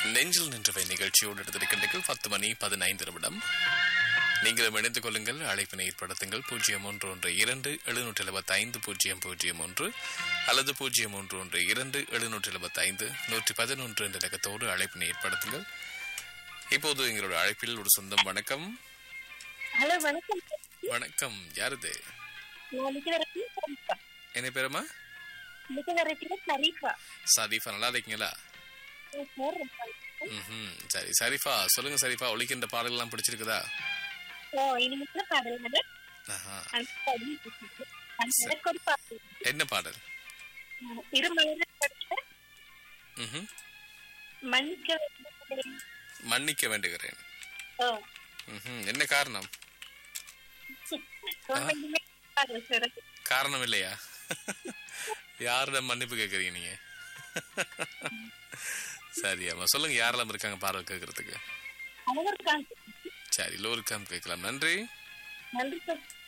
நெஞ்சில் நின்றவை நிகழ்ச்சியோடு எடுத்திருக்கின்றீர்கள் பத்து மணி பதினைந்து நிமிடம் நீங்களும் இணைந்து கொள்ளுங்கள் அழைப்பினை ஏற்படுத்துங்கள் பூஜ்ஜியம் ஒன்று ஒன்று இரண்டு எழுநூற்றி எழுபத்தி ஐந்து பூஜ்ஜியம் பூஜ்ஜியம் ஒன்று அல்லது பூஜ்ஜியம் ஒன்று ஒன்று இரண்டு எழுநூற்றி எழுபத்தி ஐந்து நூற்றி பதினொன்று என்ற இலக்கத்தோடு அழைப்பினை ஏற்படுத்துங்கள் இப்போது எங்களோட அழைப்பில் ஒரு சொந்தம் வணக்கம் ஹலோ வணக்கம் வணக்கம் யாருது நான் லிட்டரேட்டில் சரிஃபா என்ன பேரம்மா லிட்டரேட்டில் சரிஃபா சரீஃபா நல்லா இருக்கீங்களா சார் ம் சரி சரிஃபா சொல்லுங்க சரிஃபா ஒழிக்கின்ற பாடல்கள்லாம் பிடிச்சிருக்குதா ஓ இனிமேல் பாடல் ஆஹா அந்த படி எனக்கு ஒரு பாட்டு என்ன பாடல் இருமலை படிச்ச ம்ஹும். மன்னிக்க வேண்டும். மன்னிக்க வேண்டுகிறேன் ஓ ம்ஹும். என்ன காரணம் ரொம்ப இனிமையான பாடல் சார் காரணம் இல்லையா யாரிடம் மன்னிப்பு கேட்குறீங்க நீங்க சரி அம்மா சொல்லுங்க யாரெல்லாம் இருக்காங்க பாடல் கேட்கறதுக்கு அழகர் காந்தி சரி லோருக்காம் கேட்கலாம் நன்றி நன்றி சார்